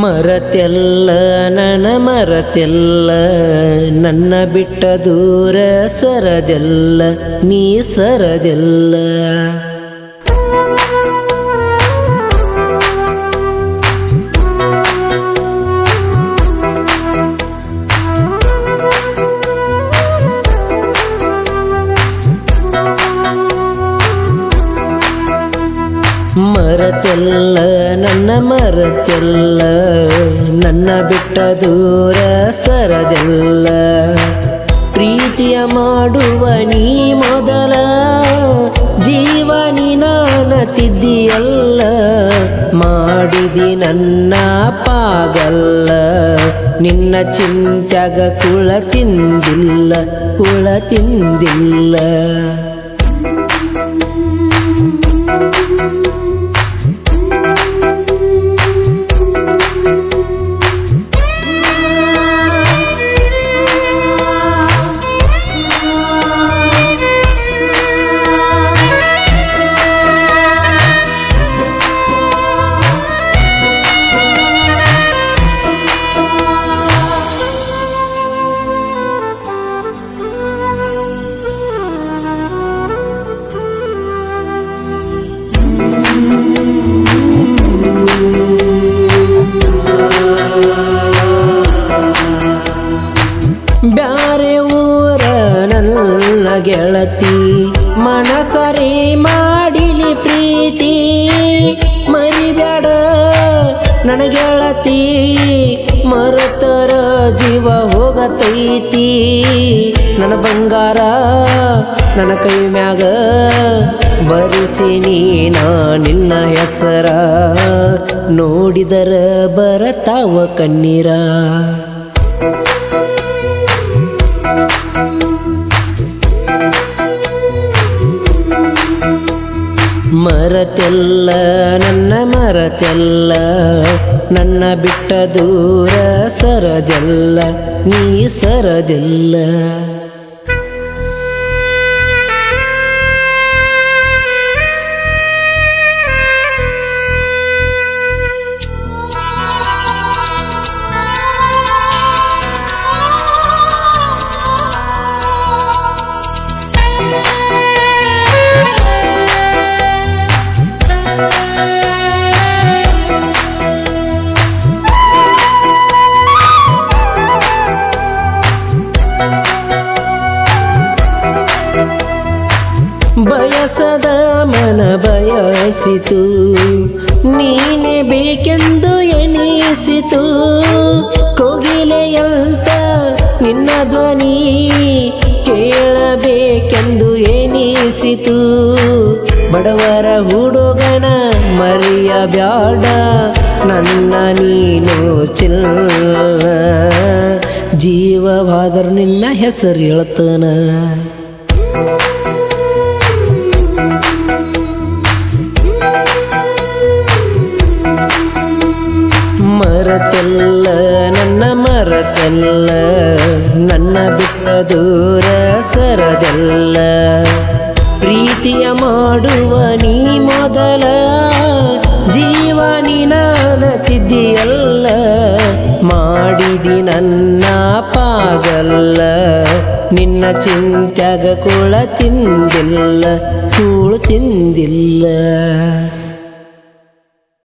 ಮರತೆಲ್ಲ ನನ ಮರತೆಲ್ಲ ನನ್ನ ಬಿಟ್ಟ ದೂರ ಸರದೆಲ್ಲ ನೀ ಸರದೆಲ್ಲ ಮರತೆಲ್ಲ ನನ್ನ ಮರತೆಲ್ಲ ನನ್ನ ಬಿಟ್ಟ ದೂರ ಸರದೆಲ್ಲ ಪ್ರೀತಿಯ ಮಾಡುವ ನೀ ಮೊದಲ ಜೀವನಿ ನಾನತಿದ್ದಿಯಲ್ಲ ಮಾಡಿದಿ ನನ್ನ ಪಾಗಲ್ಲ ನಿನ್ನ ಚಿಂತ್ಯಾಗ ಕುಳ ತಿಂದಿಲ್ಲ ಕುಳ ತಿಂದಿಲ್ಲ ಬ್ಯಾರೆ ಊರ ನನ್ನ ಗೆಳತಿ ಮನಸರಿ ಮಾಡಿಲಿ ಪ್ರೀತಿ ಮರಿಬ್ಯಾಡ ನನ್ನ ಗೆಳತಿ ಮರತರ ಜೀವ ಹೋಗತೈತಿ ನನ್ನ ಬಂಗಾರ ನನ್ನ ಕೈ ಮ್ಯಾಗ ಬರಿಸಿನಿ ನಾ ನಿನ್ನ ಹೆಸರ ನೋಡಿದರ ಬರತಾವ ಕಣ್ಣೀರ ಮರತೆಲ್ಲ ನನ್ನ ಮರತೆಲ್ಲ ನನ್ನ ಬಿಟ್ಟ ದೂರ ಸರದೆಲ್ಲ ನೀ ಸರದೆಲ್ಲ ಬಯಸದ ಮನ ಬಯಸಿತು ನೀನೆ ಬೇಕೆಂದು ಎನಿಸಿತು ಕೋಗಿಲೆಯಂತ ನಿನ್ನ ಧ್ವನಿ ಕೇಳಬೇಕೆಂದು ಎನಿಸಿತು ಬಡವರ ಹುಡುಗನ ಮರಿಯ ಬ್ಯಾಡ ನನ್ನ ನೀನು ಚಿಲ್ಲ ಜೀವವಾದರೂ ನಿನ್ನ ಹೆಸರು ಹೇಳ್ತಾನ ಮರತೆಲ್ಲ ನನ್ನ ಮರತೆಲ್ಲ ನನ್ನ ಬಿಟ್ಟ ದೂರ ಸರದೆಲ್ಲ ಪ್ರೀತಿಯ ಮಾಡುವ ನೀ ಮೊದಲ ಜೀವನಿ ನಾನತಿದ್ದಿಯಲ್ಲ ಮಾಡಿದಿ ನನ್ನ ಪಾಗಲ್ಲ ನಿನ್ನ ಚಿಂತ್ಯಾಗ ಕುಳ ತಿಂದಿಲ್ಲ ಕೂಳು ತಿಂದಿಲ್ಲ